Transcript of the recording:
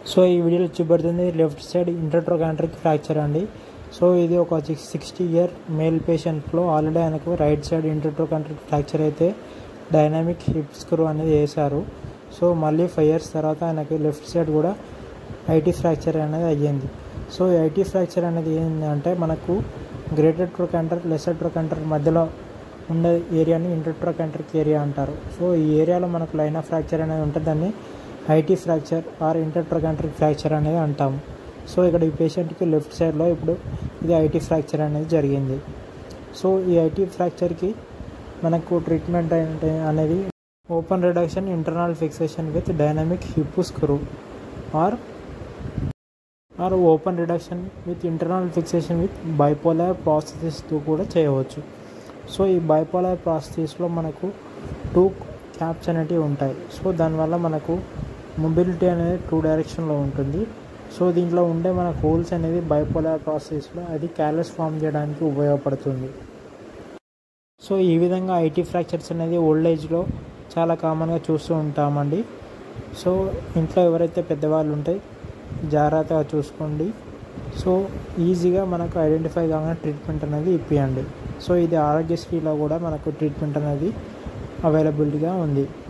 so ఈ వీడియోలో చూపెడుతుంది లెఫ్ట్ సైడ్ ఇంటర్ట్రోకాంట్రిక్ ఫ్రాక్చర్ అండి సో ఇది ఒక సిక్స్టీ ఇయర్ మేల్ పేషెంట్లో ఆల్రెడీ ఆయనకు రైట్ సైడ్ ఇంటర్ట్రోకాంట్రిక్ ఫ్రాక్చర్ అయితే డైనామిక్ హిప్ స్క్రూ అనేది వేశారు సో మళ్ళీ ఫైవ్ ఇయర్స్ తర్వాత ఆయనకి లెఫ్ట్ సైడ్ కూడా ఐటీ ఫ్రాక్చర్ అనేది అయ్యింది సో ఈ ఐటీ ఫ్రాక్చర్ అనేది ఏంటంటే మనకు గ్రేటర్ ట్రోకాంటర్ లెసర్ ట్రోకాంటర్ మధ్యలో ఉండే ఏరియాని ఇంటర్ట్రోకాంట్రిక్ ఏరియా అంటారు సో ఈ ఏరియాలో మనకు లైన్ ఆఫ్ ఫ్రాక్చర్ అనేది ఉంటుంది దాన్ని IT fracture or intertrochanteric fracture అనేది అంటాము సో ఇక్కడ ఈ పేషెంట్కి లెఫ్ట్ సైడ్లో ఇప్పుడు ఇది ఐటీ ఫ్రాక్చర్ అనేది జరిగింది సో ఈ ఐటీ ఫ్రాక్చర్కి మనకు ట్రీట్మెంట్ అంటే అనేది open reduction internal fixation with dynamic hip screw or or open reduction with internal fixation with bipolar ప్రాసెసెస్తో కూడా చేయవచ్చు సో ఈ బైపోలార్ ప్రాసెసెస్లో మనకు టూ క్యాప్స్ అనేటివి ఉంటాయి సో దానివల్ల మనకు మొబిలిటీ అనేది టూ డైరెక్షన్లో ఉంటుంది సో దీంట్లో ఉండే మన హోల్స్ అనేది బైపోలార్ ప్రాసెస్లో అది క్యాలస్ ఫామ్ చేయడానికి ఉపయోగపడుతుంది సో ఈ విధంగా ఐటీ ఫ్రాక్చర్స్ అనేది ఓల్డ్ ఏజ్లో చాలా కామన్గా చూస్తూ ఉంటామండి సో ఇంట్లో ఎవరైతే పెద్దవాళ్ళు ఉంటే జాగ్రత్తగా చూసుకోండి సో ఈజీగా మనకు ఐడెంటిఫై కాగానే ట్రీట్మెంట్ అనేది ఇప్పియండి సో ఇది ఆరోగ్యశ్రీలో కూడా మనకు ట్రీట్మెంట్ అనేది అవైలబిలిటీగా ఉంది